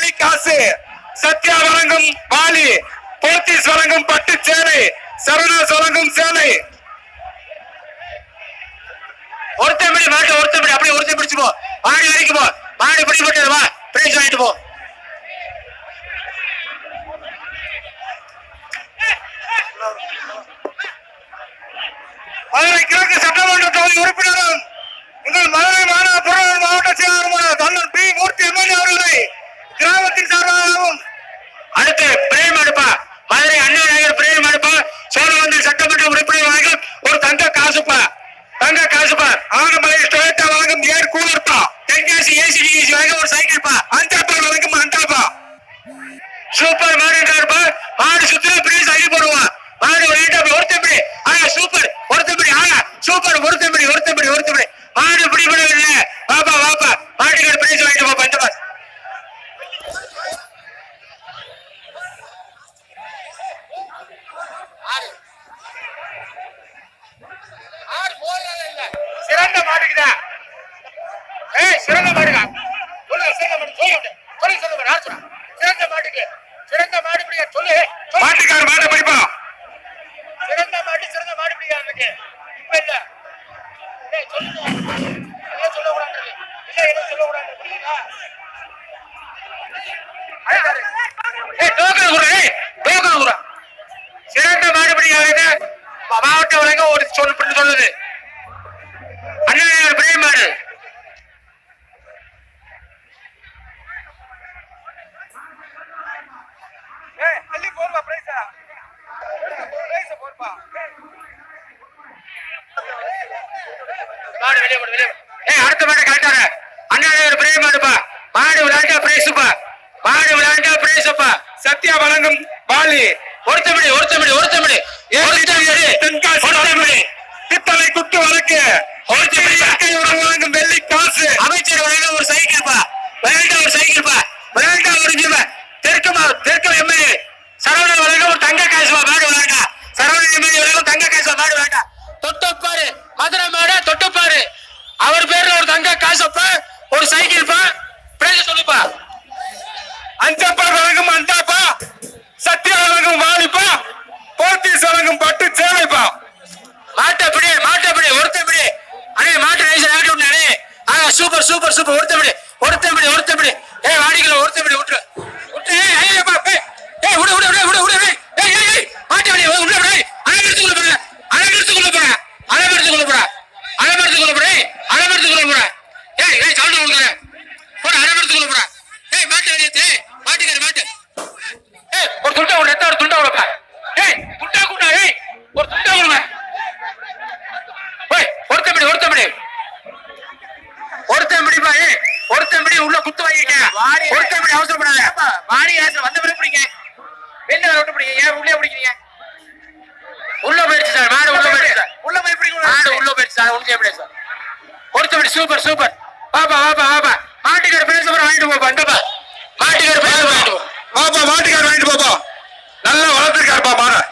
வெள்ளி காசு சத்யா வழங்கும் பாலி போத்தீஸ் வழங்கும் பட்டு சேலை சரவணாஸ் வழங்கும் சேலை ஒருத்தன் பிடி மாட்டை ஒருத்தன் பிடி அப்படியே ஒருத்தன் பிடிச்சு போ மாடி வரைக்கும் போ மாடி பிடி போட்டு வா பிரைஸ் வாங்கிட்டு போ மதுரை கிழக்கு சட்டமன்ற தொகுதி உறுப்பினரும் எங்கள் மதுரை மாநகர புறநகர் மாவட்ட செயலாளருமான அண்ணன் பி மூர்த்தி எம்எல்ஏ அவர்களை கிராமத்தின் சார்பாகவும் அடுத்து பிரேம் அடுப்பா மதுரை அண்ணா நகர் பிரேம் அடுப்பா சோழவந்தல் சட்டமன்ற உறுப்பினர் வழங்கும் ஒரு தங்க காசுப்பா தங்க காசுப்பா ஆனமலை டொயோட்டா வழங்கும் ஏர் கூலர்ப்பா தென்காசி ஏசிடிசி வழங்கும் ஒரு சைக்கிள் பா அந்தாப்பா வழங்கும் அண்டாப்பா சூப்பர் மாடு இருப்பா மாடு சுத்திர பிரைஸ் அள்ளி போடுவான் மாடு விளையாட்டு ஒருத்தப்படி ஆனா சூப்பர் ஒருத்தப்படி ஆனா சூப்பர் ஒருத்தப்படி ஒருத்தப்படி ஒருத்தப்படி மாடு பிடி பண்ணவில்லை வாப்பா வாப்பா மாட்டுக்கார பிரைஸ் வாங்கிட்டு போப்பா இந்த பாஸ் சிறந்த மாட்டுக்குதா ஏய் சிறந்த மாடுங்க சொல்லு சிறந்த மாடு சொல்லு சொல்லு சிறந்த மாடு யார் சொல்றா சிறந்த மாட்டுக்கு சிறந்த மாடு பிடிக்க சொல்லு சொல்லு. மாட்டுக்கார மாட்டை பிடிப்பா சிறந்த மாடு சிறந்த மாடு பிடிக்காதுக்கு இப்ப இல்ல ஏய் சொல்லுங்க ஏதோ சொல்லக்கூடாது இல்ல ஏதோ சொல்லக்கூடாது புரியுதா ஏய் டோக்கன் குடு ஏய் டோக்கன் குடு சிறந்த மாடு பிடிக்காதுக்கு மாவட்ட வழங்க ஒரு சொல்லு பண்ணி சொல்லுது அண்ணன் பிரேம் மாடு ஏய் அள்ளி போடுப்பா பிரைஸா பிரைஸ் போடுப்பா மாடு வெளியே போடு வெளியே போடு. ஏய் அடுத்த மாடு கரெக்டார அண்ணா ஒரு பிரேம் மாடுப்பா மாடு விளையாண்டா பிரைஸுப்பா மாடு விளையாண்டா பிரைஸுப்பா சத்யா வழங்கும் பாலி ஒருத்தமடி ஒருத்தமடி ஒருத்தமடி ஒருத்தமடி தென்காசி ஒருத்தமடி பித்தளை குத்து வழக்கு ஒருத்தமடி இயற்கை உரம் வழங்கும் வெள்ளி காசு அமைச்சர் விளையாண்ட ஒரு சைக்கிள் பா விளையாண்ட ஒரு சைக்கிள் பா விளையாண்ட ஒரு ஜிம்ம தெற்குமா தெற்கு எம்எல்ஏ சரவண விளையாண்ட ஒரு தங்க காசுவா மாடு விளையாண்டா சரவண எம்எல்ஏ விளையாண்ட தங்க காசுவா மாடு விளையாண்டா தொட்டப்பாரு மதுரை மாடு தொட்டப்பாரு அவர் பேர்ல ஒரு தங்க காசப்பா ஒரு சைக்கிள் பா பிரைஸ் சொல்லுப்பா அஞ்சப்பா வழங்கும் அண்டாப்பா சத்யா வழங்கும் வாலிப்பா போத்தீஸ் வழங்கும் பட்டு சேலைப்பா மாட்டப்படி மாட்டப்படி ஒருத்தப்படி அண்ணே மாட்டு நைஸ் ஆடி விட்டானே ஆ சூப்பர் சூப்பர் சூப்பர் ஒருத்தப்படி ஒருத்தப்படி ஒருத்தப்படி ஏய் வாடிக்கல ஒருத்தப்படி விட்டுரு விட்டு ஏய் ஐயப்பா ஏய் ஏய் விடு விடு விடு விடு விடு ஏய் ஏய் ஏய் மாட்டப்படி விடு விடு அலமரத்துக்குள்ள போற அலமரத்துக்குள்ள போற அலமரத்துக்குள்ள போற அலமரத்துக்குள்ள போற ஏய் அலமரத்துக்குள்ள போற ஏய் ஏய் சவுண்ட் கொடுக்குற போற அலமரத்துக்குள்ள போற ஏய் மாட்டு வெளியே மாட்டுக்கார மாட்டு ஏய் ஒரு துண்டா ஒரு நெத்த ஒரு துண்டா கொடுப்பா ஏய் துண்டா குண்டா ஏய் ஒரு துண்டா கொடுங்க ஏய் ஒருத்தம்படி ஒருத்தம்படி ஒருத்தம்படி பா ஏய் ஒருத்தம்படி உள்ள குத்து வாங்கிக்க ஒருத்தம்படி அவசரப்படாத வாடி ஆசை வந்த பிறகு பிடிங்க வெளில விட்டு பிடிங்க ஏன் உள்ளே பிடிக்கிறீங்க உள்ள போயிடுச்சு சார் மாடு உள்ள போயிடுச்சு சார் உள்ள போய் பிடிக்கணும் மாடு உள்ள போயிடுச்சு சார் ஒன்றும் செய்ய முடியாது சார் ஒருத்தம்படி சூப்பர் சூப்பர் பாப்பா பாப்பா பாப்பா மாட்டுக்கார பேச போற வாங்கிட்டு போப்பா இந்தப்பா மாட்டுக்கார பேச வாங்கிட்டு போ பாப்பா மாட்டுக்கார வாங்கிட்டு போப்பா நல்லா வளர்த்துருக்காருப்பா மாட